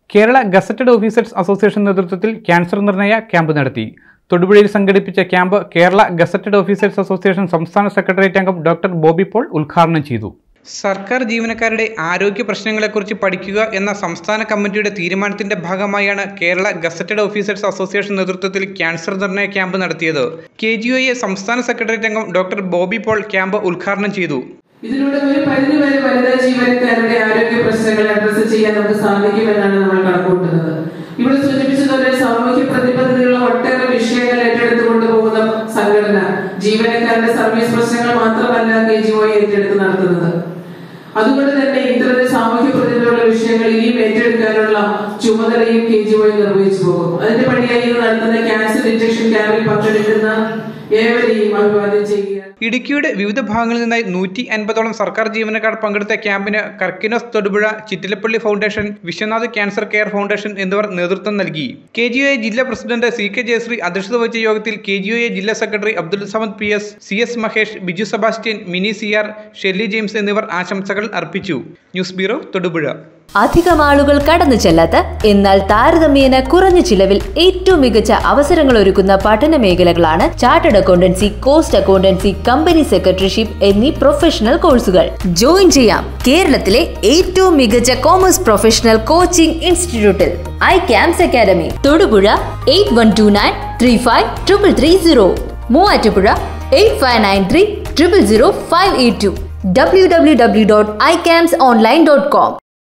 Kerala gazetted officers association നേതൃത്വത്തിൽ cancer നിർണയ camp നടത്തി തൊടുപുഴയിൽ സംഘടിപ്പിച്ച camp Kerala gazetted officers association സംസ്ഥാന സെക്രട്ടേറിയറ്റ് അംഗം ഡോക്ടർ ബോബി പോൾ ഉദ്ഘാടനം ചെയ്തു സർക്കാർ ജീവനക്കാരുടെ ആരോഗ്യ പ്രശ്നങ്ങളെക്കുറിച്ച് പഠിക്കുക എന്ന സംസ്ഥാന കമ്മിറ്റിയുടെ തീരുമാനത്തിന്റെ ഭാഗമായാണ് കേരള ഗസറ്റഡ് ഓഫീസേഴ്സ് അസോസിയേഷൻ നേതൃത്വത്തിൽ ക്യാൻസർ നിർണയ ക്യാമ്പ് നടത്തിയത് കെ ജി ഒ എ സംസ്ഥാന സെക്രട്ടേറിയറ്റ് അംഗം ഡോക്ടർ ബോബി പോൾ ക്യാമ്പ് ഉദ്ഘാടനം ചെയ്തു ഇതിലൂടെ ഒരു പരിധി വരെ വനിതാ ജീവനക്കാരുടെ ആരോഗ്യ പ്രശ്നങ്ങൾ അഡ്രസ് ചെയ്യാൻ നമുക്ക് സാധിക്കുമെന്നാണ് നമ്മൾ കണക്കൂട്ടുന്നത് ഇവിടെ സൂചിപ്പിച്ചതുപോലെ സാമൂഹ്യ പ്രതിബദ്ധതയുള്ള ഒട്ടേറെ വിഷയങ്ങൾ ഏറ്റെടുത്ത് കൊണ്ടുപോകുന്ന സംഘടന ജീവനക്കാരുടെ സർവീസ് പ്രശ്നങ്ങൾ മാത്രമല്ല കെ ജി ഒ ഏറ്റെടുത്ത് നടത്തുന്നത് അതുകൊണ്ട് തന്നെ ഇത്തരത്തിൽ സാമൂഹ്യ പ്രതിബദ്ധതയുള്ള വിഷയങ്ങൾ ഇനിയും ഏറ്റെടുക്കാനുള്ള ചുമതലയും കെ ജി ഒ നിർവഹിച്ചു പോകും അതിന്റെ പണിയായി ഇന്ന് നടത്തുന്ന ക്യാൻസർ ഡിറ്റക്ഷൻ ക്യാമ്പിൽ പങ്കെടുക്കുന്ന ഏവരെയും അഭിവാദ്യം ചെയ്യുക ഇടുക്കിയുടെ വിവിധ ഭാഗങ്ങളിൽ നിന്നായി നൂറ്റി അൻപതോളം സർക്കാർ ജീവനക്കാർ പങ്കെടുത്ത ക്യാമ്പിന് Karkinos Thodupuzha Chittilappally foundation Vishwanath cancer care foundation എന്നിവർ നേതൃത്വം നൽകി കെ ജി ഒ എ ജില്ലാ പ്രസിഡന്റ് സി കെ ജയശ്രീ അധ്യക്ഷത വഹിച്ച യോഗത്തിൽ കെ ജി ഒ എ ജില്ലാ secretary Abdul Samad P S C S Mahesh Biju Sebastian Mini C R Shelly James എന്നിവർ ആശംസകൾ അർപ്പിച്ചു ന്യൂസ് ബ്യൂറോ തൊടുപുഴ അധികം ആളുകൾ കടന്നു ചെല്ലാത്ത എന്നാൽ താരതമ്യേന കുറഞ്ഞ ചിലവിൽ ഏറ്റവും മികച്ച അവസരങ്ങൾ ഒരുക്കുന്ന പഠന മേഖലകളാണ് chartered accountancy cost accountancy company secretaryship എന്നീ പ്രൊഫഷണൽ കോഴ്സുകൾ ജോയിൻ ചെയ്യാം കേരളത്തിലെ ഏറ്റവും മികച്ച കോമേഴ്സ് പ്രൊഫഷണൽ കോച്ചിംഗ് ഇൻസ്റ്റിറ്റ്യൂട്ടിൽ I cams academy Thodupuzha eight one two nine three five triple three zero Muvattupuzha eight five nine three triple zero five eight two W W W dot I cams online dot com